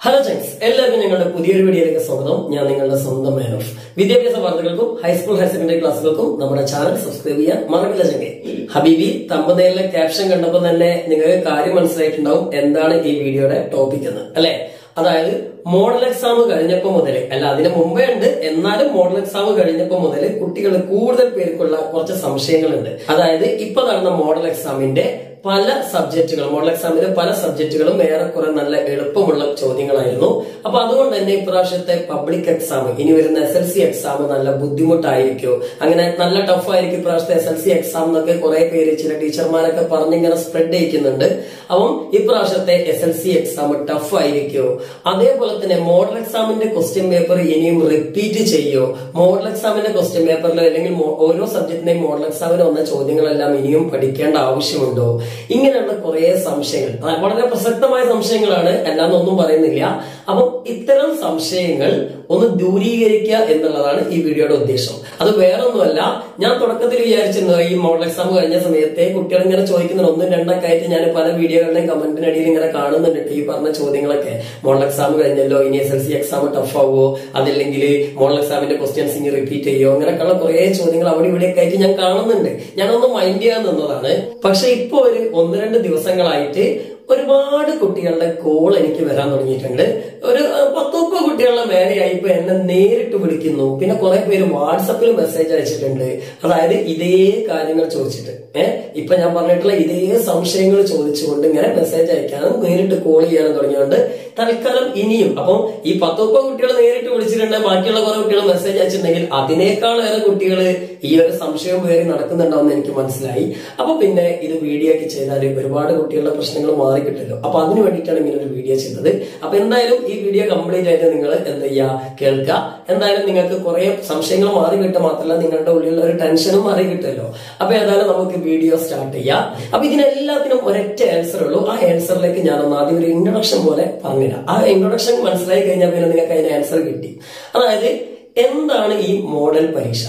hello ചങ്സ് എല്ലാവർക്കും ഞങ്ങളുടെ പുതിയൊരു വീഡിയോയിലേക്ക് സ്വാഗതം ഞാൻ നിങ്ങളുടെ സ്വന്തം മാൻ ഓഫ് വിദ്യാഭ്യാസ വാർത്തകൾക്കും ഹൈസ്കൂൾ ഹയർ സെക്കൻഡറി ക്ലാസ്സുകൾക്കും നമ്മുടെ ചാനൽ സബ്സ്ക്രൈബ് ചെയ്യാൻ മറക്കില്ല ചങ്ങെ ഹബീബി തമ്പതയിലെ ക്യാപ്ഷൻ കണ്ടപ്പോൾ തന്നെ നിങ്ങൾക്ക് കാര്യം മനസ്സിലായിട്ടുണ്ടാവും എന്താണ് ഈ വീഡിയോയുടെ ടോപ്പിക് എന്ന് അല്ലെ അതായത് മോഡൽ എക്സാം കഴിഞ്ഞപ്പോ മുതൽ അല്ല അതിന് മുമ്പേ ഉണ്ട് എന്നാലും മോഡൽ എക്സാം കഴിഞ്ഞപ്പോ മുതൽ കുട്ടികൾ കൂടുതൽ പേർക്കുള്ള കുറച്ച് സംശയങ്ങളുണ്ട് അതായത് ഇപ്പൊ നടന്ന മോഡൽ എക്സാമിന്റെ പല സബ്ജക്റ്റുകളും മോഡൽ എക്സാമിന്റെ പല സബ്ജക്റ്റുകളും ഏറെക്കുറെ നല്ല എളുപ്പമുള്ള ചോദ്യങ്ങളായിരുന്നു അപ്പൊ അതുകൊണ്ട് തന്നെ ഇപ്രാവശ്യത്തെ പബ്ലിക് എക്സാം ഇനി വരുന്ന എസ് എൽ സി എക്സാം നല്ല ബുദ്ധിമുട്ടായിരിക്കും അങ്ങനെ നല്ല ടഫ് ആയിരിക്കും ഇപ്രാവശ്യത്തെ എസ് എൽ സി എക്സാം എന്നൊക്കെ കുറെ പേര് ചില ടീച്ചർമാരൊക്കെ പറഞ്ഞിങ്ങനെ സ്പ്രെഡ് ചെയ്യിക്കുന്നുണ്ട് അപ്പം ഇപ്രാവശ്യത്തെ S L C exam tough ആയിരിക്കും അതേപോലെ തന്നെ മോഡൽ എക്സാമിന്റെ ക്വസ്റ്റ്യൻ പേപ്പർ ഇനിയും റിപ്പീറ്റ് ചെയ്യോ മോഡൽ എക്സാമിന്റെ ക്വസ്റ്റ്യൻ പേപ്പറിൽ അല്ലെങ്കിൽ മോ- ഓരോ സബ്ജക്റ്റിന്റെയും മോഡൽ എക്സാമിന് വന്ന ചോദ്യങ്ങളെല്ലാം ഇനിയും പഠിക്കേണ്ട ആവശ്യമുണ്ടോ ഇങ്ങനെയുള്ള കുറെ സംശയങ്ങൾ അത് വളരെ പ്രസക്തമായ സംശയങ്ങളാണ് അല്ലാന്നൊന്നും പറയുന്നില്ല അപ്പം ഇത്തരം സംശയങ്ങൾ ഒന്ന് ദൂരീകരിക്കുക എന്നുള്ളതാണ് ഈ വീഡിയോയുടെ ഉദ്ദേശം അത് വേറൊന്നുമല്ല ഞാൻ തുടക്കത്തിൽ വിചാരിച്ചിരുന്നത് ഈ മോഡൽ എക്സാം കഴിഞ്ഞ സമയത്തെ കുട്ടികൾ ഇങ്ങനെ ചോദിക്കുന്ന ഒന്നും രണ്ടൊക്കെ ആയിട്ട് ഞാൻ പല വീഡിയോകളുടെയും കമന്റിനടിയിൽ ഇങ്ങനെ കാണുന്നുണ്ട് ഈ പറഞ്ഞ ചോദ്യങ്ങളൊക്കെ മോഡൽ എക്സാം കഴിഞ്ഞല്ലോ ഇനി S L C exam tough ആവുമോ അതല്ലെങ്കിൽ മോഡൽ എക്സാമിന്റെ ക്വസ്റ്റ്യൻസ് ഇനി റിപ്പീറ്റ് ചെയ്യുമോ അങ്ങനെയൊക്കെയുള്ള കുറെ ചോദ്യങ്ങൾ അവിടെ ഇവിടെയൊക്കെ ആയിട്ട് ഞാൻ കാണുന്നുണ്ട് ഞാനൊന്ന് മൈൻഡ് ചെയ്യാൻ നിന്നതാണ് പക്ഷെ ഇപ്പൊ ഒരു ഒന്ന് രണ്ട് ദിവസങ്ങളായിട്ട് ഒരുപാട് കുട്ടികളുടെ കോൾ എനിക്ക് വരാൻ തുടങ്ങിയിട്ടുണ്ട് ഒരു അഹ്, പത്ത് മുപ്പത് കുട്ടികളുടെ മേലെയായി ഇപ്പൊ എന്നെ നേരിട്ട് വിളിക്കുന്നു പിന്നെ കുറെ പേര് വാട്സപ്പിൽ മെസ്സേജ് അയച്ചിട്ടുണ്ട് അതായത് ഇതേ കാര്യങ്ങൾ ചോദിച്ചിട്ട് ഏഹ് ഇപ്പൊ ഞാൻ പറഞ്ഞിട്ടുള്ള ഇതേ സംശയങ്ങൾ ചോദിച്ചുകൊണ്ട് ഇങ്ങനെ മെസ്സേജ് അയക്കാനും നേരിട്ട് കോൾ ചെയ്യാനും തുടങ്ങിയോണ്ട് തൽക്കാലം ഇനിയും അപ്പം ഈ പത്ത് മുപ്പത് കുട്ടികൾ നേരിട്ട് വിളിച്ചിട്ടുണ്ട് ബാക്കിയുള്ള കുറെ കുട്ടികൾ മെസ്സേജ് അയച്ചിട്ടുണ്ടെങ്കിൽ അതിനേക്കാൾ ഏറെ കുട്ടികൾ ഈ ഒരു സംശയം പേര് നടക്കുന്നുണ്ടാവും എനിക്ക് മനസ്സിലായി അപ്പൊ പിന്നെ ഇത് വീഡിയോ ഒക്കെ ചെയ്താൽ ഒരുപാട് കുട്ടികളുടെ പ്രശ്നങ്ങൾ മാറി കിട്ടുമല്ലോ അപ്പൊ അതിന് വേണ്ടിയിട്ടാണ് ഇങ്ങനെ ഒരു വീഡിയോ ചെയ്തത് അപ്പൊ എന്തായാലും ഈ വീഡിയോ കംപ്ലീറ്റ് ആയിട്ട് നിങ്ങൾ എന്ത് ചെയ്യാ കേൾക്കുക എന്തായാലും നിങ്ങൾക്ക് കുറെ സംശയങ്ങൾ മാറി കിട്ടുക മാത്രമല്ല നിങ്ങളുടെ ഉള്ളിലുള്ള ഒരു ടെൻഷനും മാറി കിട്ടുമല്ലോ അപ്പൊ ഏതായാലും നമുക്ക് വീഡിയോ സ്റ്റാർട്ട് ചെയ്യാം അപ്പൊ ഇതിനെല്ലാത്തിനും ഒരൊറ്റ ആൻസർ ഉള്ളൂ ആ ആൻസറിലേക്ക് ഞാൻ ഒന്ന് ആദ്യം ഒരു ഇൻട്രൊഡക്ഷൻ പോലെ പറഞ്ഞുതരാം ആ ഇൻട്രൊഡക്ഷൻ മനസ്സിലായി കഴിഞ്ഞാൽ പിന്നെ നിങ്ങൾക്ക് അതിന് ആൻസർ കിട്ടി അതായത് എന്താണ് ഈ മോഡൽ പരീക്ഷ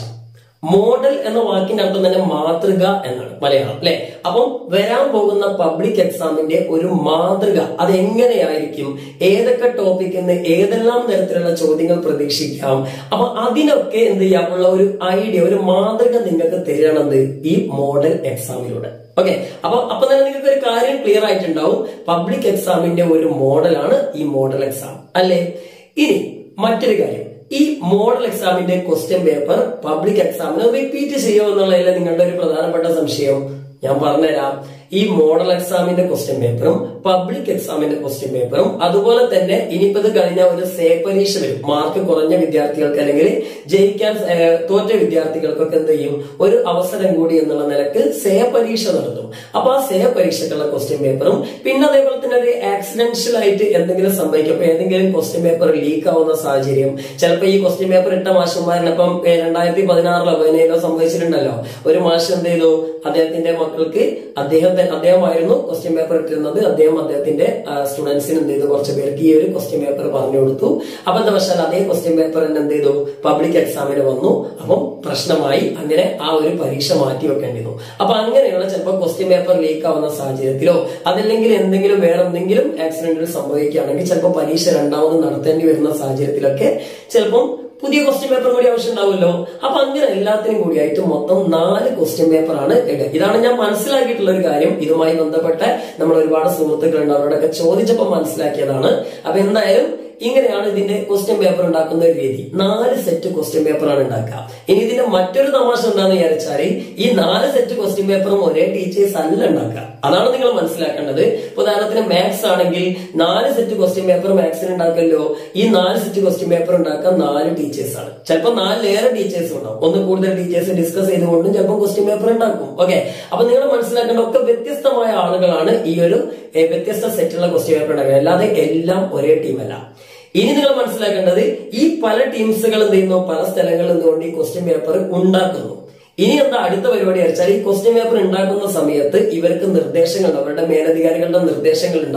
മോഡൽ എന്ന വാക്കിന്റെ അർത്ഥം തന്നെ മാതൃക എന്നാണ് മലയാളം അല്ലെ അപ്പം വരാൻ പോകുന്ന പബ്ലിക് എക്സാമിന്റെ ഒരു മാതൃക അത് എങ്ങനെയായിരിക്കും ഏതൊക്കെ ടോപ്പിക്കിൽ നിന്ന് ഏതെല്ലാം തരത്തിലുള്ള ചോദ്യങ്ങൾ പ്രതീക്ഷിക്കാം അപ്പൊ അതിനൊക്കെ എന്ത് ചെയ്യാം ഉള്ള ഒരു ഐഡിയ ഒരു മാതൃക നിങ്ങൾക്ക് തരണത് ഈ മോഡൽ എക്സാമിലൂടെ ഓക്കെ അപ്പൊ അപ്പൊ തന്നെ നിങ്ങൾക്ക് ഒരു കാര്യം ക്ലിയർ ആയിട്ടുണ്ടാവും പബ്ലിക് എക്സാമിന്റെ ഒരു മോഡലാണ് ഈ മോഡൽ എക്സാം അല്ലേ ഇനി മറ്റൊരു കാര്യം ഈ മോഡൽ എക്സാമിന്റെ ക്വസ്റ്റ്യൻ പേപ്പർ പബ്ലിക് എക്സാമിന് റിപ്പീറ്റ് ചെയ്യുമോ എന്നുള്ളതിലെ നിങ്ങളുടെ ഒരു പ്രധാനപ്പെട്ട സംശയം ഞാൻ പറഞ്ഞുതരാം ഈ മോഡൽ എക്സാമിന്റെ ക്വസ്റ്റ്യൻ പേപ്പറും പബ്ലിക് എക്സാമിന്റെ ക്വസ്റ്റ്യൻ പേപ്പറും അതുപോലെ തന്നെ ഇനിയിപ്പോ ഇത് കഴിഞ്ഞ ഒരു സേ പരീക്ഷ വരും മാർക്ക് കുറഞ്ഞ വിദ്യാർത്ഥികൾക്ക് അല്ലെങ്കിൽ ജയിക്കാൻ ഏഹ്, തോറ്റ വിദ്യാർത്ഥികൾക്കൊക്കെ എന്ത് ചെയ്യും ഒരു അവസരം കൂടി എന്നുള്ള നിലക്ക് സേ പരീക്ഷ നടത്തും അപ്പൊ ആ സേ പരീക്ഷക്കുള്ള ക്വസ്റ്റ്യൻ പേപ്പറും പിന്നെ അതേപോലെ തന്നെ ഒരു ആക്സിഡൻഷ്യൽ ആയിട്ട് എന്തെങ്കിലും സംഭവിക്കും അപ്പൊ ഏതെങ്കിലും ക്വസ്റ്റ്യൻ പേപ്പർ ലീക്ക് ആവുന്ന സാഹചര്യം ചിലപ്പോൾ ഈ ക്വസ്റ്റ്യൻ പേപ്പർ ഇട്ട മാഷന്മാരിന് ഇപ്പം ഏഹ്, രണ്ടായിരത്തി പതിനാറിലോ പതിനേഴിലോ സംഭവിച്ചിട്ടുണ്ടല്ലോ ഒരു മാഷ് എന്ത് ചെയ്തു അദ്ദേഹത്തിന്റെ മക്കൾക്ക് അദ്ദേഹത്തെ അദ്ദേഹമായിരുന്നു ക്വസ്റ്റ്യൻ പേപ്പർ ഇട്ടിരുന്നത് അദ്ദേഹം അദ്ദേഹത്തിന്റെ സ്റ്റുഡൻസിന് എന്ത് ചെയ്തു കുറച്ച് പേർക്ക് ഈ ഒരു ക്വസ്റ്റ്യൻ പേപ്പർ പറഞ്ഞു കൊടുത്തു അബദ്ധവശാൽ അതേ ക്വസ്റ്റ്യൻ പേപ്പർ തന്നെ എന്ത് ചെയ്തു പബ്ലിക് എക്സാമിന് വന്നു അപ്പം പ്രശ്നമായി അങ്ങനെ ആ ഒരു പരീക്ഷ മാറ്റി വെക്കേണ്ടി വന്നു അപ്പൊ അങ്ങനെയുള്ള ചിലപ്പോൾ ക്വസ്റ്റ്യൻ പേപ്പർ ലീക്ക് ആവുന്ന സാഹചര്യത്തിലോ അതല്ലെങ്കിൽ എന്തെങ്കിലും വേറെ എന്തെങ്കിലും ആക്സിഡന്റുകൾ സംഭവിക്കുകയാണെങ്കിൽ ചിലപ്പോൾ പരീക്ഷ രണ്ടാമത് നടത്തേണ്ടി വരുന്ന സാഹചര്യത്തിലൊക്കെ ചിലപ്പം പുതിയ ക്വസ്റ്റ്യൻ പേപ്പർ കൂടി ആവശ്യം ഉണ്ടാവുമല്ലോ അപ്പൊ അങ്ങനെ എല്ലാത്തിനും കൂടിയായിട്ട് മൊത്തം നാല് ക്വസ്റ്റ്യൻ പേപ്പർ ആണ് ഇടുക ഇതാണ് ഞാൻ മനസ്സിലാക്കിയിട്ടുള്ള ഒരു കാര്യം ഇതുമായി ബന്ധപ്പെട്ട് നമ്മൾ ഒരുപാട് സുഹൃത്തുക്കളുണ്ട് അവരോടൊക്കെ ചോദിച്ചപ്പോൾ മനസ്സിലാക്കിയതാണ് അപ്പൊ എന്തായാലും ഇങ്ങനെയാണ് ഇതിന്റെ ക്വസ്റ്റ്യൻ പേപ്പർ ഉണ്ടാക്കുന്ന ഒരു രീതി നാല് സെറ്റ് ക്വസ്റ്റ്യൻ പേപ്പറാണ് ഉണ്ടാക്കുക ഇനി ഇതിന്റെ മറ്റൊരു തമാശ എന്താന്ന് വിചാരിച്ചാല് ഈ നാല് സെറ്റ് ക്വസ്റ്റ്യൻ പേപ്പറും ഒരേ ടീച്ചേഴ്സ് അല്ല ഉണ്ടാക്കുക അതാണ് നിങ്ങൾ മനസ്സിലാക്കേണ്ടത് ഇപ്പൊ ഉദാഹരണത്തിന് മാത്സ് ആണെങ്കിൽ നാല് സെറ്റ് ക്വസ്റ്റ്യൻ പേപ്പർ മാത്സിന് ഉണ്ടാക്കല്ലോ ഈ നാല് സെറ്റ് ക്വസ്റ്റ്യൻ പേപ്പർ ഉണ്ടാക്കാൻ നാല് ടീച്ചേഴ്സ് ആണ് ചിലപ്പോൾ നാലിലേറെ ടീച്ചേഴ്സ് ഉണ്ടാവും ഒന്ന് കൂടുതൽ ടീച്ചേഴ്സ് ഡിസ്കസ് ചെയ്തുകൊണ്ടും ചിലപ്പോൾ ക്വസ്റ്റ്യൻ പേപ്പർ ഉണ്ടാക്കും ഓക്കെ അപ്പൊ നിങ്ങൾ മനസ്സിലാക്കേണ്ട ഒക്കെ വ്യത്യസ്തമായ ആളുകളാണ് ഈ ഒരു ഏ, വ്യത്യസ്ത സെറ്റുള്ള ക്വസ്റ്റ്യൻ പേപ്പർ ഉണ്ടാക്കുക അല്ലാതെ എല്ലാം ഒരേ ടീമല്ല ഇനി നിങ്ങൾ മനസ്സിലാക്കേണ്ടത് ഈ പല ടീംസുകൾ എന്ത് ചെയ്യുന്നു പല സ്ഥലങ്ങളിൽ നിന്നുകൊണ്ട് ഈ ക്വസ്റ്റ്യൻ പേപ്പർ ഉണ്ടാക്കുന്നു ഇനി എന്താ അടുത്ത പരിപാടി വെച്ചാൽ ഈ ക്വസ്റ്റ്യൻ പേപ്പർ ഉണ്ടാക്കുന്ന സമയത്ത് ഇവർക്ക് നിർദ്ദേശങ്ങൾ ഉണ്ടാവും അവരുടെ മേലധികാരികളുടെ നിർദ്ദേശങ്ങൾ ഉണ്ടാവും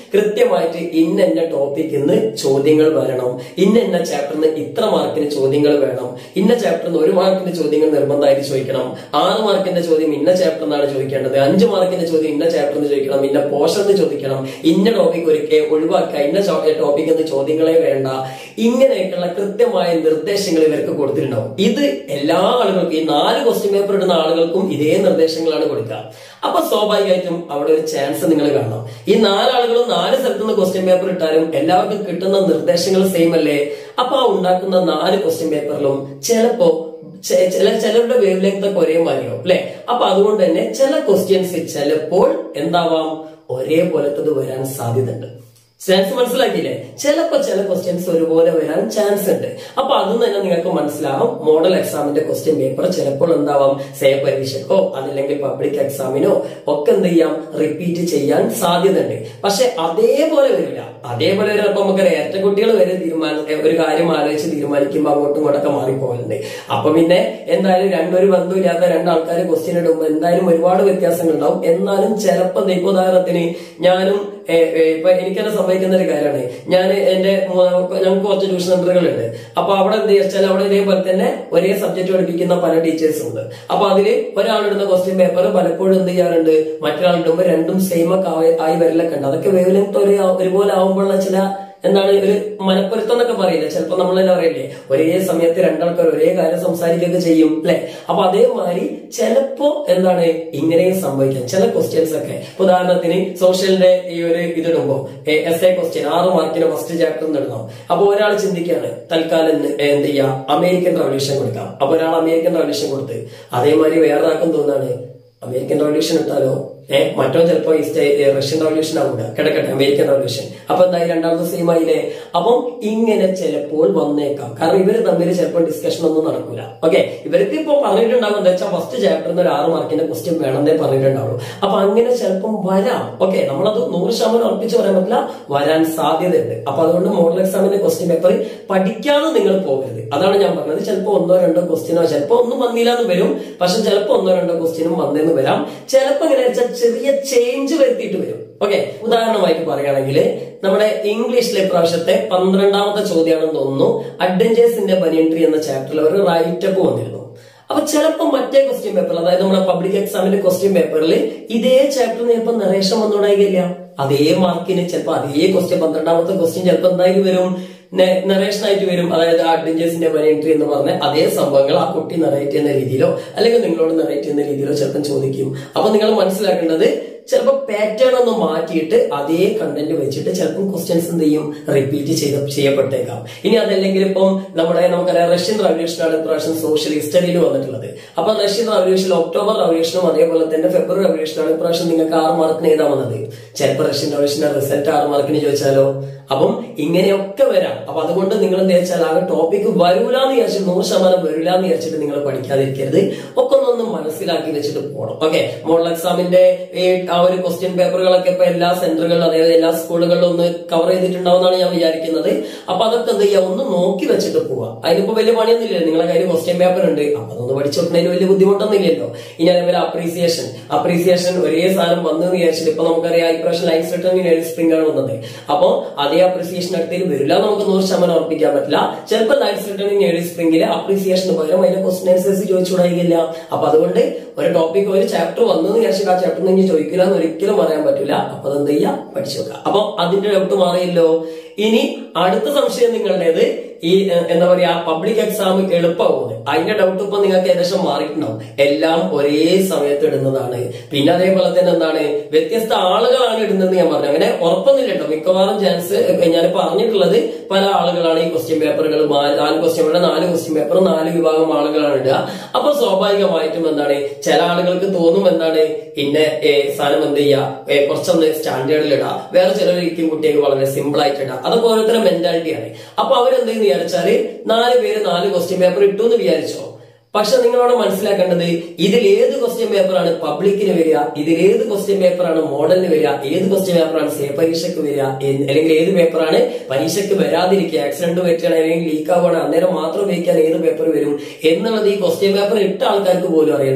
കൃത്യമായിട്ട് ഇന്ന എന്ന ടോപ്പിക് നിന്ന് ചോദ്യങ്ങൾ വരണം ഇന്ന എന്ന ചാപ്റ്ററിന് ഇത്ര മാർക്കിന് ചോദ്യങ്ങൾ വേണം ഇന്ന ചാപ്റ്ററിന് ഒരു മാർക്കിന്റെ ചോദ്യങ്ങൾ നിർബന്ധമായിട്ട് ചോദിക്കണം ആറ് മാർക്കിന്റെ ചോദ്യം ഇന്ന ചാപ്റ്ററിൽ നിന്നാണ് ചോദിക്കേണ്ടത് അഞ്ച് മാർക്കിന്റെ ചോദ്യം ഇന്ന ചാപ്റ്ററിന് ചോദിക്കണം ഇന്ന പോർഷന് ചോദിക്കണം ഇന്ന ടോപ്പിക് ഒരിക്കൽ ഒഴിവാക്കുക ഇന്ന ടോപ്പിക് എന്ന് ചോദ്യങ്ങളെ വേണ്ട ഇങ്ങനെയൊക്കെയുള്ള കൃത്യമായ നിർദ്ദേശങ്ങൾ ഇവർക്ക് കൊടുത്തിട്ടുണ്ടാവും ഇത് എല്ലാ ആളുകൾക്കും ഈ നാല് ക്വസ്റ്റ്യൻ പേപ്പർ ഇടുന്ന ആളുകൾക്കും ഇതേ നിർദ്ദേശങ്ങളാണ് കൊടുക്കുക അപ്പൊ സ്വാഭാവികമായിട്ടും അവിടെ ഒരു ചാൻസ് നിങ്ങൾ കാണണം ഈ നാലാളുകളും നാല് സ്ഥലത്ത് നിന്ന് ക്വസ്റ്റ്യൻ പേപ്പർ ഇട്ടാലും എല്ലാവർക്കും കിട്ടുന്ന നിർദ്ദേശങ്ങൾ സെയിം അല്ലേ അപ്പൊ ആ ഉണ്ടാക്കുന്ന നാല് ക്വസ്റ്റ്യൻ പേപ്പറിലും ചിലപ്പോ ചെ- ചില ചിലരുടെ വേവ് ലെങ്ത് ഒക്കെ ഒരേ മാതിരിയാവും അല്ലെ അപ്പൊ അതുകൊണ്ട് തന്നെ ചില ക്വസ്റ്റ്യൻസ് ചിലപ്പോൾ എന്താവാം ഒരേപോലത്തത് വരാൻ സാധ്യതയുണ്ട് ചാൻസ് മനസ്സിലാക്കിയില്ലേ ചിലപ്പോ ചില ക്വസ്റ്റ്യൻസ് ഒരുപോലെ വരാൻ ചാൻസ് ഉണ്ട് അപ്പൊ അതും തന്നെ നിങ്ങൾക്ക് മനസ്സിലാവും മോഡൽ എക്സാമിന്റെ ക്വസ്റ്റ്യൻ പേപ്പർ ചിലപ്പോൾ എന്താവാം സേ പരീക്ഷക്കോ അതല്ലെങ്കിൽ പബ്ലിക് എക്സാമിനോ ഒക്കെ എന്ത് ചെയ്യാം റിപ്പീറ്റ് ചെയ്യാൻ സാധ്യതയുണ്ട് പക്ഷെ അതേപോലെ വരില്ല അതേപോലെ വരെ ഇപ്പൊ നമുക്ക് കുട്ടികൾ വരെ തീരുമാനം ഒരു കാര്യം ആലോചിച്ച് തീരുമാനിക്കുമ്പോൾ അങ്ങോട്ടും ഇങ്ങോട്ടൊക്കെ മാറിപ്പോകലുണ്ട് അപ്പൊ പിന്നെ എന്തായാലും രണ്ടൊരു ബന്ധമില്ലാത്ത രണ്ടാൾക്കാർ ക്വസ്റ്റ്യൻ ഇടുമ്പോൾ എന്തായാലും ഒരുപാട് വ്യത്യാസങ്ങൾ ഉണ്ടാവും എന്നാലും ചിലപ്പോ ദേ ഇപ്പൊ ഉദാഹരണത്തിന് ഞാനും ഏ, ഏ, ഇപ്പൊ എനിക്ക് തന്നെ സംഭവിക്കുന്ന ഒരു കാര്യമാണ് ഞാൻ എന്റെ മൂ- ഞങ്ങൾക്ക് കുറച്ച് ട്യൂഷൻ സെന്ററുകളുണ്ട് അപ്പൊ അവിടെ എന്ത് വെച്ചാൽ അവിടെ ഇതേപോലെ തന്നെ ഒരേ സബ്ജക്ട് പഠിപ്പിക്കുന്ന പല ടീച്ചേഴ്സും ഉണ്ട് അപ്പൊ അതില് ഒരാളിടുന്ന ക്വസ്റ്റ്യൻ പേപ്പർ പലപ്പോഴും എന്ത് ചെയ്യാറുണ്ട് മറ്റൊരാളിടുമ്പോൾ രണ്ടും സെയിം ഒക്കെ ആയി- ആയി വരലൊക്കെ ഉണ്ട് അതൊക്കെ വേവ് ലെങ്ത് ഒരു ഒരുപോലെ ആവുമ്പോഴുള്ള ചില എന്താണ് ഒരു മനപ്പൊരുത്തം എന്നൊക്കെ പറയില്ല ചിലപ്പോ നമ്മൾ തന്നെ പറയില്ലേ ഒരേ സമയത്ത് രണ്ടാൾക്കാർ ഒരേ കാര്യം സംസാരിക്കുകയൊക്കെ ചെയ്യും അല്ലെ അപ്പൊ അതേമാതിരി ചിലപ്പോ എന്താണ് ഇങ്ങനെയും സംഭവിക്കാം ചില ക്വസ്റ്റ്യൻസ് ഒക്കെ ഇപ്പൊ ഉദാഹരണത്തിന് സോഷ്യലിന്റെ ഈ ഒരു ഇതിടുമ്പോ എസ് എ ക്വസ്റ്റ്യൻ ആറ് മാർക്കിന് ഫസ്റ്റ് ചാപ്റ്റർ ഇടണം അപ്പൊ ഒരാൾ ചിന്തിക്കുകയാണ് തൽക്കാലം എന്ത് എന്ത് ചെയ്യാം അമേരിക്കൻ റവല്യൂഷൻ കൊടുക്കാം അപ്പൊ ഒരാൾ അമേരിക്കൻ റവല്യൂഷൻ കൊടുത്ത് അതേമാതിരി വേറെ ആർക്കും തോന്നാണ് അമേരിക്കൻ റവല്യൂഷൻ ഇട്ടാലോ ഏഹ് മറ്റോ ചിലപ്പോ ഈ സ്റ്റേ- ഏ, റഷ്യൻ റവല്യൂഷൻ ആവില്ല കിടക്കട്ടെ അമേരിക്കൻ റവല്യൂഷൻ അപ്പൊ എന്തായി രണ്ടാമത്തെ സെയിം ആയില്ലേ അപ്പം ഇങ്ങനെ ചിലപ്പോൾ വന്നേക്കാം കാരണം ഇവര് തമ്മിൽ ചിലപ്പോൾ ഡിസ്കഷൻ ഒന്നും നടക്കൂല ഓക്കെ ഇവർക്ക് ഇപ്പൊ പറഞ്ഞിട്ടുണ്ടാവും എന്താ വെച്ചാൽ ഫസ്റ്റ് ചാപ്റ്ററിന് ഒരു ആറ് മാർക്കിന്റെ ക്വസ്റ്റ്യൻ വേണമെന്നേ പറഞ്ഞിട്ടുണ്ടാവുള്ളൂ അപ്പൊ അങ്ങനെ ചിലപ്പം വരാം ഓക്കെ നമ്മളത് നൂറ് ശതമാനം ഉറപ്പിച്ച് പറയാൻ പറ്റില്ല വരാൻ സാധ്യതയുണ്ട് അപ്പൊ അതുകൊണ്ട് മോഡൽ എക്സാമിന്റെ ക്വസ്റ്റ്യൻ പേപ്പർ പഠിക്കാതെ നിങ്ങൾ പോകരുത് അതാണ് ഞാൻ പറഞ്ഞത് ചിലപ്പോൾ ഒന്നോ രണ്ടോ ക്വസ്റ്റ്യനോ ചിലപ്പോൾ ഒന്നും വന്നില്ല എന്ന് വരും പക്ഷെ ചിലപ്പോൾ ഒന്നോ രണ്ടോ ക്വസ്റ്റ്യനും വന്നെന്ന് വരാം ചിലപ്പോൾ എങ്ങനെ വെച്ചാൽ ചെറിയ ചേഞ്ച് വരുത്തിയിട്ട് വരും ഓക്കെ ഉദാഹരണമായിട്ട് പറയുകയാണെങ്കിൽ നമ്മുടെ ഇംഗ്ലീഷിലെ പ്രാവശ്യത്തെ പന്ത്രണ്ടാമത്തെ ചോദ്യമാണെന്ന് തോന്നുന്നു അഡ്വഞ്ചേഴ്സിന്റെ ബനിയൻട്രി എന്ന ചാപ്റ്ററിൽ ഒരു റൈറ്റപ്പ് വന്നിരുന്നു അപ്പൊ ചിലപ്പോൾ മറ്റേ ക്വസ്റ്റ്യൻ പേപ്പറിൽ അതായത് നമ്മുടെ പബ്ലിക് എക്സാമിന്റെ ക്വസ്റ്റ്യൻ പേപ്പറിൽ ഇതേ ചാപ്റ്ററിന് ചിലപ്പോൾ നറേഷൻ വന്നുകൊണ്ടാകില്ല അതേ മാർക്കിന് ചിലപ്പോൾ അതേ ക്വസ്റ്റ്യൻ പന്ത്രണ്ടാമത്തെ ക്വസ്റ്റ്യൻ ചിലപ്പോൾ എന്തായാലും വരും നറേഷൻ ആയിട്ട് വരും അതായത് അഡ്വഞ്ചേഴ്സിന്റെ എൻട്രി എന്ന് പറഞ്ഞ അതേ സംഭവങ്ങൾ ആ കുട്ടി നറേറ്റ് ചെയ്യുന്ന രീതിയിലോ അല്ലെങ്കിൽ നിങ്ങളോട് നറേറ്റ് ചെയ്യുന്ന രീതിയിലോ ചിലപ്പം ചോദിക്കും അപ്പൊ നിങ്ങൾ മനസ്സിലാക്കേണ്ടത് ചിലപ്പോൾ പാറ്റേൺ ഒന്ന് മാറ്റിയിട്ട് അതേ കണ്ടന്റ് വെച്ചിട്ട് ചിലപ്പം ക്വസ്റ്റ്യൻസ് എന്ത് ചെയ്യും റിപ്പീറ്റ് ചെയ്ത് ചെയ്യപ്പെട്ടേക്കാം ഇനി അതല്ലെങ്കിൽ ഇപ്പം നമ്മുടെ നമുക്കറിയാം റഷ്യൻ റവല്യൂഷനാണ് ഇപ്രാവശ്യം സോഷ്യൽ ഹിസ്റ്ററിയിൽ വന്നിട്ടുള്ളത് അപ്പൊ റഷ്യൻ റവല്യൂഷൻ ഒക്ടോബർ റവല്യൂഷനും അതേപോലെ തന്നെ ഫെബ്രുവരി റവല്യൂഷനാണ് ഇപ്രാവശ്യം നിങ്ങൾക്ക് ആറ് മാർക്കിന് എഴുതാൻ വന്നത് ചിലപ്പോൾ റഷ്യൻ റവല്യൂഷന്റെ റിസൾട്ട് ആറ് മാർക്കിന് ചോദിച്ചാലോ അപ്പം ഇങ്ങനെയൊക്കെ വരാം അപ്പൊ അതുകൊണ്ട് നിങ്ങൾ എന്താ വെച്ചാൽ ആ ടോപ്പിക് വരൂലെന്ന് വിചാരിച്ചിട്ട് നൂറ് ശതമാനം വരില്ല എന്ന് വിചാരിച്ചിട്ട് നിങ്ങൾ പഠിക്കാതിരിക്കരുത് ഒക്കെ ഒന്നൊന്ന് മനസ്സിലാക്കി വെച്ചിട്ട് പോകണം ഓക്കെ മോഡൽ എക്സാമിന്റെ ഈ ആ ഒരു ക്വസ്റ്റ്യൻ പേപ്പറുകളൊക്കെ ഇപ്പൊ എല്ലാ സെന്ററുകളിലും അതായത് എല്ലാ സ്കൂളുകളിലും ഒന്ന് കവർ ചെയ്തിട്ടുണ്ടാവുമെന്നാണ് ഞാൻ വിചാരിക്കുന്നത് അപ്പൊ അതൊക്കെ എന്ത് ചെയ്യുക ഒന്ന് നോക്കി വെച്ചിട്ട് പോവാം അതിനിപ്പോ വലിയ പണിയൊന്നുമില്ല നിങ്ങളെ കയ്യിൽ ക്വസ്റ്റ്യൻ പേപ്പർ ഉണ്ട് അപ്പൊ അതൊന്ന് പഠിച്ചു വെക്കുന്നതിന് വലിയ ബുദ്ധിമുട്ടൊന്നും ഇല്ലല്ലോ ഇനി അതേപോലെ അപ്രീസിയേഷൻ അപ്രീസിയേഷൻ ഒരേ സാധനം വന്നു വിചാരിച്ചിട്ട് ഇപ്പൊ നമുക്കറിയാം ഇപ്രാവശ്യം ലൈൻസ് റിട്ടേൺ സ്പ്രിംഗ് ആണ് വന്നത് അപ്പൊ അതേ അപ്രീസിയേഷൻ അടുത്തേക്ക് വരില്ല എന്ന് നമുക്ക് നൂറ് ശതമാനം ഉറപ്പിക്കാൻ പറ്റില്ല ചിലപ്പോൾ ലൈൻസ് റിട്ടേൺ ഏഴ് സ്പ്രിംഗില് അപ്രീസിയേഷന് പകരം അതിന്റെ ക്വസ്റ്റൻ അനുസരിച്ച് ചോദിച്ചുകൂടായില്ല അപ്പൊ അതുകൊണ്ട് ഒരു ടോപ്പിക് ഒരു ചാപ്റ്റർ വന്നെന്ന് വിചാരിച്ചിട്ട് ആ ചാപ്റ്റർ നിങ്ങൾ ചോദിക്കില്ല എന്ന് ഒരിക്കലും പറയാൻ പറ്റില്ല അപ്പൊ അതെന്ത് ചെയ്യാം പഠിച്ചു വെക്കാം അപ്പൊ അതിന്റെ ഡൗട്ട് മാറിയല്ലോ ഇനി അടുത്ത സംശയം നിങ്ങളുടേത് ഈ ഏഹ്, എന്താ പറയാ പബ്ലിക് എക്സാം എളുപ്പമാവുന്നത് അതിന്റെ ഡൗട്ട് ഇപ്പൊ നിങ്ങൾക്ക് ഏകദേശം മാറിയിട്ടുണ്ടാവും എല്ലാം ഒരേ സമയത്ത് ഇടുന്നതാണ് പിന്നെ അതേപോലെ തന്നെ എന്താണ് വ്യത്യസ്ത ആളുകളാണ് ഇടുന്നത് ഞാൻ പറഞ്ഞു അങ്ങനെ ഉറപ്പൊന്നുമില്ല കേട്ടോ മിക്കവാറും ചാൻസ് ഞാൻ പറഞ്ഞിട്ടുള്ളത് പല ആളുകളാണ് ഈ ക്വസ്റ്റ്യൻ പേപ്പറുകൾ നാല് ക്വസ്റ്റ്യൻ പേപ്പർ നാല് ക്വസ്റ്റ്യൻ പേപ്പർ നാല് വിഭാഗം ആളുകളാണ് ഇടുക അപ്പൊ സ്വാഭാവികമായിട്ടും എന്താണ് ചില ആളുകൾക്ക് തോന്നും എന്താണ് ഇന്ന ഏ, സാധനം എന്ത് ചെയ്യുക ഏ, കുറച്ചൊന്ന് സ്റ്റാൻഡേർഡിൽ ഇടാം വേറെ ചിലരിക്കും കുട്ടികൾക്ക് വളരെ സിമ്പിൾ ആയിട്ട് ഇടാം അതൊക്കെ ഓരോരുത്തരുടെ മെന്റാലിറ്റിയാണ് അപ്പൊ അവരെന്ത് ചെയ്യുന്ന വിചാരിച്ചാല് നാല് പേര് നാല് ക്വസ്റ്റ്യൻ പേപ്പർ ഇട്ടു എന്ന് വിചാരിച്ചോ പക്ഷെ നിങ്ങളോട് മനസ്സിലാക്കേണ്ടത് ഇതിൽ ഏത് ക്വസ്റ്റ്യൻ പേപ്പറാണ് പബ്ലിക്കിന് വരിക ഇതിൽ ഏത് ക്വസ്റ്റ്യൻ പേപ്പറാണ് മോഡലിന് വരിക ഏത് ക്വസ്റ്റ്യൻ പേപ്പറാണ് സേ പരീക്ഷയ്ക്ക് വരിക എന്ന് അല്ലെങ്കിൽ ഏത് പേപ്പറാണ് പരീക്ഷയ്ക്ക് വരാതിരിക്കുക ആക്സിഡന്റ് പറ്റുകയാണ് അല്ലെങ്കിൽ ലീക്ക് ആവുകയാണ് അന്നേരം മാത്രം ഉപയോഗിക്കാൻ ഏത് പേപ്പർ വരും എന്നുള്ളത് ഈ ക്വസ്റ്റ്യൻ പേപ്പർ ഇട്ട ആൾക്കാർക്ക് പോലും അറിയുന്നുണ്ടാവില്ല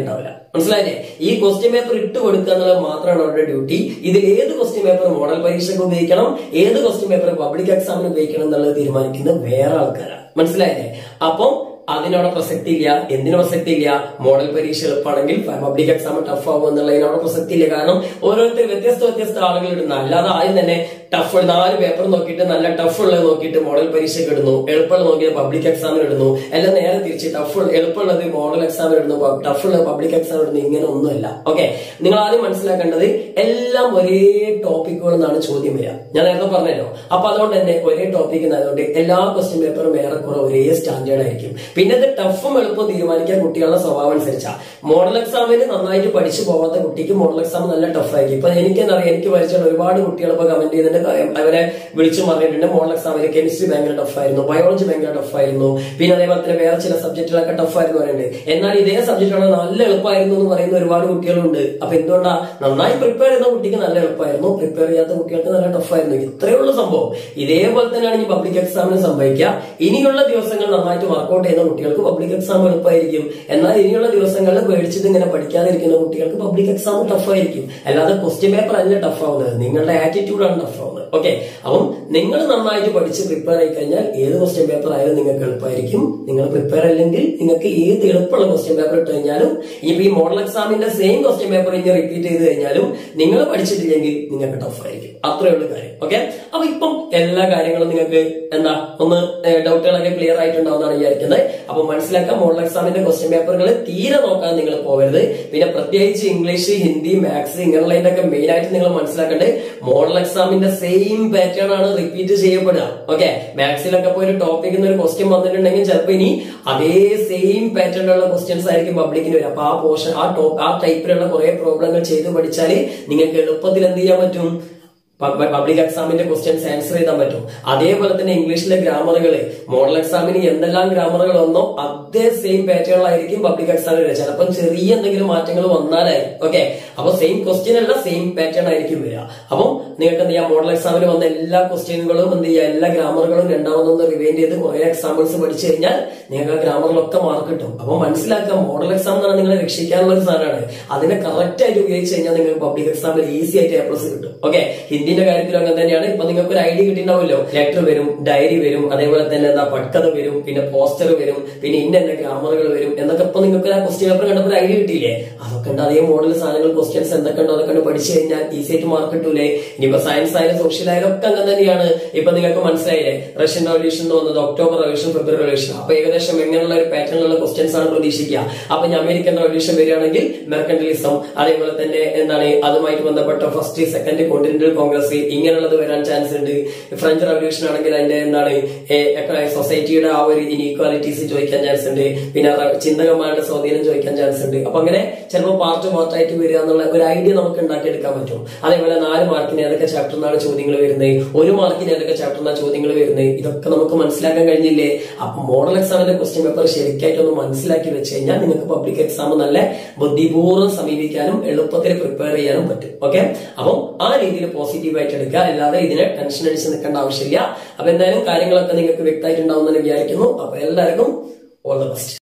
മനസ്സിലായില്ലേ ഈ ക്വസ്റ്റ്യൻ പേപ്പർ ഇട്ട് കൊടുക്കുക എന്നുള്ളത് മാത്രമാണ് അവരുടെ ഡ്യൂട്ടി ഇതിൽ ഏത് ക്വസ്റ്റ്യൻ പേപ്പർ മോഡൽ പരീക്ഷയ്ക്ക് ഉപയോഗിക്കണം ഏത് ക്വസ്റ്റ്യൻ പേപ്പർ പബ്ലിക് എക്സാമിന് ഉപയോഗിക്കണം എന്നുള്ളത് തീരുമാനിക്കുന്നത് വേറെ ആൾക്കാരാണ് മനസ്സിലായില്ലേ അപ്പം അതിനവിടെ പ്രസക്തി ഇല്ല എന്തിനു പ്രസക്തി ഇല്ല മോഡൽ പരീക്ഷ എളുപ്പമാണെങ്കിൽ പബ്ലിക് എക്സാം ടഫ് ആവും എന്നുള്ളതിനവിടെ പ്രസക്തി ഇല്ല കാരണം ഓരോരുത്തർ വ്യത്യസ്ത വ്യത്യസ്ത ആളുകൾ ഇടുന്നു അല്ലാതെ ആദ്യം തന്നെ ടഫ് നാല് പേപ്പർ നോക്കിയിട്ട് നല്ല ടഫ് ഉള്ളത് നോക്കിയിട്ട് മോഡൽ പരീക്ഷയ്ക്ക് ഇടുന്നു എളുപ്പമുള്ള നോക്കിയിട്ട് പബ്ലിക് എക്സാമിന് ഇടുന്നു എല്ലാം നേരെ തിരിച്ച് ടഫ് എളുപ്പമുള്ളത് മോഡൽ എക്സാമിന് ഇടുന്നു ടഫ് ഉള്ളത് പബ്ലിക് എക്സാം ഇടുന്നു ഇങ്ങനെ ഒന്നുമല്ല ഓക്കെ നിങ്ങൾ ആദ്യം മനസ്സിലാക്കേണ്ടത് എല്ലാം ഒരേ ടോപ്പിക്കുകൾ എന്നാണ് ചോദ്യം വരിക ഞാൻ നേരത്തെ പറഞ്ഞല്ലോ അപ്പൊ അതുകൊണ്ട് തന്നെ ഒരേ ടോപ്പിക് ആയതുകൊണ്ട് എല്ലാ ക്വസ്റ്റ്യൻ പേപ്പറും ഏറെക്കുറെ ഒരേ സ്റ്റാൻഡേർഡ് ആയിരിക്കും പിന്നെ ഇത് ടഫും എളുപ്പവും തീരുമാനിക്കാൻ കുട്ടികളുടെ സ്വഭാവം അനുസരിച്ചാ മോഡൽ എക്സാമിന് നന്നായിട്ട് പഠിച്ചു പോകാത്ത കുട്ടിക്ക് മോഡൽ എക്സാം നല്ല ടഫ് ആയിരിക്കും ഇപ്പൊ എനിക്ക് എന്താ പറയുക എനിക്ക് പരിചയമുള്ള ഒരുപാട് കുട്ടികൾ ഇപ്പൊ കമന്റ് ചെയ്തിട്ട് അവരെ വിളിച്ചു പറഞ്ഞിട്ടുണ്ട് മോഡൽ എക്സാമിൽ കെമിസ്ട്രി ഭയങ്കര ടഫായിരുന്നു ബയോളജി ഭയങ്കര ടഫായിരുന്നു പിന്നെ അതേപോലെ തന്നെ വേറെ ചില സബ്ജക്റ്റുകളൊക്കെ ടഫായിരുന്നു പറയുന്നുണ്ട് എന്നാൽ ഇതേ സബ്ജക്റ്റുകൾ നല്ല എളുപ്പമായിരുന്നു എന്ന് പറയുന്ന ഒരുപാട് കുട്ടികളുണ്ട് അപ്പൊ എന്തുകൊണ്ടാ നന്നായി പ്രിപ്പയർ ചെയ്യുന്ന കുട്ടിക്ക് നല്ല എളുപ്പമായിരുന്നു പ്രിപ്പയർ ചെയ്യാത്ത കുട്ടികൾക്ക് നല്ല ടഫായിരുന്നു ഇത്രയേ ഉള്ളൂ സംഭവം ഇതേപോലെ തന്നെയാണ് ഈ പബ്ലിക് എക്സാമിന് സംഭവിക്കുക ഇനിയുള്ള ദിവസങ്ങൾ നന്നായിട്ട് വർക്കൗട്ട് ചെയ്യുന്ന കുട്ടികൾക്ക് പബ്ലിക് എക്സാം എളുപ്പമായിരിക്കും എന്നാൽ ഇനിയുള്ള ദിവസങ്ങളിൽ പേടിച്ചിട്ട് ഇങ്ങനെ പഠിക്കാതിരിക്കുന്ന കുട്ടികൾക്ക് പബ്ലിക് എക്സാം ടഫായിരിക്കും അല്ലാതെ ക്വസ്റ്റ്യൻ പേപ്പർ അല്ല ടഫ് ആവുന്നത് നിങ്ങളുടെ ആറ്റിറ്റ്യൂഡാണ് ടഫ് ആവുന്നത് ഓക്കെ അപ്പം നിങ്ങൾ നന്നായിട്ട് പഠിച്ച് പ്രിപ്പയർ ആയി കഴിഞ്ഞാൽ ഏത് ക്വസ്റ്റ്യൻ പേപ്പർ ആയാലും നിങ്ങൾക്ക് എളുപ്പമായിരിക്കും നിങ്ങൾ പ്രിപ്പയർ അല്ലെങ്കിൽ നിങ്ങൾക്ക് ഏത് എളുപ്പമുള്ള ക്വസ്റ്റ്യൻ പേപ്പർ ഇട്ട് കഴിഞ്ഞാലും ഇനിയിപ്പോ ഈ മോഡൽ എക്സാമിന്റെ സെയിം ക്വസ്റ്റ്യൻ പേപ്പർ ഇനി റിപ്പീറ്റ് ചെയ്ത് കഴിഞ്ഞാലും നിങ്ങൾ പഠിച്ചിട്ടില്ലെങ്കിൽ നിങ്ങൾക്ക് ടഫ് ആയിരിക്കും അത്രേ ഉള്ളൂ കാര്യം ഓക്കെ അപ്പൊ ഇപ്പം എല്ലാ കാര്യങ്ങളും നിങ്ങൾക്ക് എന്താ ഒന്ന് ഡൗട്ടുകളൊക്കെ ക്ലിയർ ആയിട്ടുണ്ടാവുന്നതാണ് വിചാരിക്കുന്നത് അപ്പൊ മനസ്സിലാക്കാം മോഡൽ എക്സാമിന്റെ ക്വസ്റ്റ്യൻ പേപ്പറുകൾ തീരെ നോക്കാൻ നിങ്ങൾ പോകരുത് പിന്നെ പ്രത്യേകിച്ച് ഇംഗ്ലീഷ് ഹിന്ദി മാത്സ് ഇങ്ങനെയുള്ളതിന്റെ ഒക്കെ മെയിൻ ആയിട്ട് നിങ്ങൾ മനസ്സിലാക്കേണ്ടത് മോഡൽ എക്സാമിന്റെ സെയിം പാറ്റേൺ ആണ് റിപ്പീറ്റ് ചെയ്യപ്പെടുക ഓക്കെ മാത്സിലൊക്കെ പോയി ഒരു ടോപ്പിക്കിൽ ഒരു ക്വസ്റ്റ്യൻ വന്നിട്ടുണ്ടെങ്കിൽ ചിലപ്പോൾ ഇനി അതേ സെയിം പാറ്റേണിലുള്ള ക്വസ്റ്റ്യൻസ് ആയിരിക്കും പബ്ലിക്കിന് വരിക അപ്പൊ ആ പോർഷൻ ആ ടോപ്പ് ആ ടൈപ്പിലുള്ള കുറെ പ്രോബ്ലങ്ങൾ ചെയ്ത് പഠിച്ചാൽ നിങ്ങൾക്ക് എളുപ്പത്തിൽ എന്ത് ചെയ്യാൻ പറ്റും പബ്ലിക് എക്സാമിന്റെ ക്വസ്റ്റ്യൻസ് ആൻസർ ചെയ്താൻ പറ്റും അതേപോലെ തന്നെ ഇംഗ്ലീഷിലെ ഗ്രാമറുകൾ മോഡൽ എക്സാമിന് എന്തെല്ലാം ഗ്രാമറുകൾ വന്നോ അതേ സെയിം പാറ്റേണിലായിരിക്കും പബ്ലിക് എക്സാമിന് വരിക ചിലപ്പം ചെറിയ എന്തെങ്കിലും മാറ്റങ്ങൾ വന്നാലായി ഓക്കെ അപ്പൊ സെയിം ക്വസ്റ്റ്യൻ അല്ല സെയിം പാറ്റേൺ ആയിരിക്കും വരിക അപ്പം നിങ്ങൾക്ക് എന്ത് ചെയ്യാം മോഡൽ എക്സാമിന് വന്ന എല്ലാ ക്വസ്റ്റ്യനുകളും എന്ത് ചെയ്യുക എല്ലാ ഗ്രാമറുകളും രണ്ടാമതൊന്ന് റിവൈൻഡ് ചെയ്ത് കുറെ എക്സാമ്പിൾസ് പഠിച്ചു കഴിഞ്ഞാൽ നിങ്ങൾക്ക് ആ ഗ്രാമറിലൊക്കെ മാർക്ക് കിട്ടും അപ്പൊ മനസ്സിലാക്കുക മോഡൽ എക്സാം എന്ന് പറഞ്ഞാൽ നിങ്ങളെ രക്ഷിക്കാനുള്ള ഒരു സാധനമാണ് അതിനെ കറക്റ്റ് ആയിട്ട് ഉപയോഗിച്ച് കഴിഞ്ഞാൽ നിങ്ങൾക്ക് പബ്ലിക് എക്സാമിൽ ഈസി ആയിട്ട് എ പ്ലസ് കിട്ടും ഓക്കെ ഹിന്ദിന്റെ കാര്യത്തിലും അങ്ങനെ തന്നെയാണ് ഇപ്പൊ നിങ്ങൾക്ക് ഒരു ഐഡിയ കിട്ടിയിട്ടുണ്ടാവുമല്ലോ ലെറ്റർ വരും ഡയറി വരും അതേപോലെ തന്നെ എന്താ പട്കഥ വരും പിന്നെ പോസ്റ്റർ വരും പിന്നെ ഇന്ന എന്ന ഗ്രാമറുകൾ വരും എന്നൊക്കെ ഇപ്പൊ നിങ്ങൾക്ക് ആ ക്വസ്റ്റ്യൻ പേപ്പർ കണ്ടപ്പോൾ ഐഡിയ കിട്ടിയില്ലേ അതൊക്കെ ഉണ്ട് അതേ മോഡൽ സാധനങ്ങൾ ക്വസ്റ്റ്യൻസ് എന്തൊക്കെ ഉണ്ടോ അതൊക്കെ പഠിച്ചു കഴിഞ്ഞാൽ ഈസി ആയിട്ട് മാർക്ക് കിട്ടൂലേ ഇനിയിപ്പോ സയൻസ് ആയാലും സോഷ്യൽ ആയാലും ഒക്കെ അങ്ങനെ തന്നെയാണ് ഇപ്പൊ നിങ്ങൾക്ക് മനസ്സിലായില്ലേ റഷ്യൻ റവല്യൂഷൻ എന്ന് വന്നത് ഒക്ടോബർ റവല്യൂഷൻ ഫെബ്രുവരി റവല്യൂഷൻ അപ്പൊ ഏകദേശം എങ്ങനെയുള്ള ഒരു പാറ്റേണിലുള്ള ക്വസ്റ്റ്യൻസ് ആണ് പ്രതീക്ഷിക്കുക അപ്പൊ ഇനി അമേരിക്കൻ റവല്യൂഷൻ വരികയാണെങ്കിൽ മെർക്കന്റലിസം അതേപോലെ തന്നെ എന്താണ് അതുമായിട്ട് ബന്ധപ്പെട്ട ഫസ്റ്റ് സെക്കൻഡ് കോണ്ടിനെന്റൽ കോൺഗ്രസ് ഇങ്ങനെയുള്ളത് വരാൻ ചാൻസ് ഉണ്ട് ഫ്രഞ്ച് റവല്യൂഷൻ ആണെങ്കിൽ അതിന്റെ എന്താണ് സൊസൈറ്റിയുടെ ആ ഒരു ഇനീക്വാലിറ്റീസ് ചോദിക്കാൻ ചാൻസ് ഉണ്ട് പിന്നെ ചിന്തകന്മാരുടെ സ്വാധീനം ചോദിക്കാൻ ചാൻസ് ഉണ്ട് അപ്പൊ അങ്ങനെ ചിലപ്പോൾ പാർട്ട് പാർട്ടായിട്ട് വരിക എന്നുള്ള ഒരു ഐഡിയ നമുക്ക് ഉണ്ടാക്കിയെടുക്കാൻ പറ്റും അതേപോലെ നാല് മാർക്കിന് ഏതൊക്കെ ചാപ്റ്റർ നിന്നാണ് ചോദ്യങ്ങൾ വരുന്നത് ഒരു മാർക്കിന് ഏതൊക്കെ ചാപ്റ്റർ നിന്നാണ് ചോദ്യങ്ങൾ വരുന്നത് ഇതൊക്കെ നമുക്ക് മനസ്സിലാക്കാൻ കഴിഞ്ഞില്ലേ അപ്പൊ മോഡൽ എക്സാമിന്റെ ക്വസ്റ്റ്യൻ പേപ്പർ ശരിക്കായിട്ട് ഒന്ന് മനസ്സിലാക്കി വെച്ച് കഴിഞ്ഞാൽ നിങ്ങൾക്ക് പബ്ലിക് എക്സാം നല്ല ബുദ്ധിപൂർവ്വം സമീപിക്കാനും എളുപ്പത്തിൽ പ്രിപ്പയർ ചെയ്യാനും പറ്റും ഓക്കെ അപ്പം ആ രീതിയിൽ പോസിറ്റീവ് ആയിട്ട് എടുക്കുക അല്ലാതെ ഇതിനെ ടെൻഷൻ അടിച്ച് നിൽക്കേണ്ട ആവശ്യമില്ല അപ്പൊ എന്തായാലും കാര്യങ്ങളൊക്കെ നിങ്ങൾക്ക് വ്യക്തമായിട്ടുണ്ടാവുമെന്ന് വിചാരിക്കുന്നു അപ്പൊ എല്ലാവർക്കും ഓൾ ദ ബെസ്റ്റ്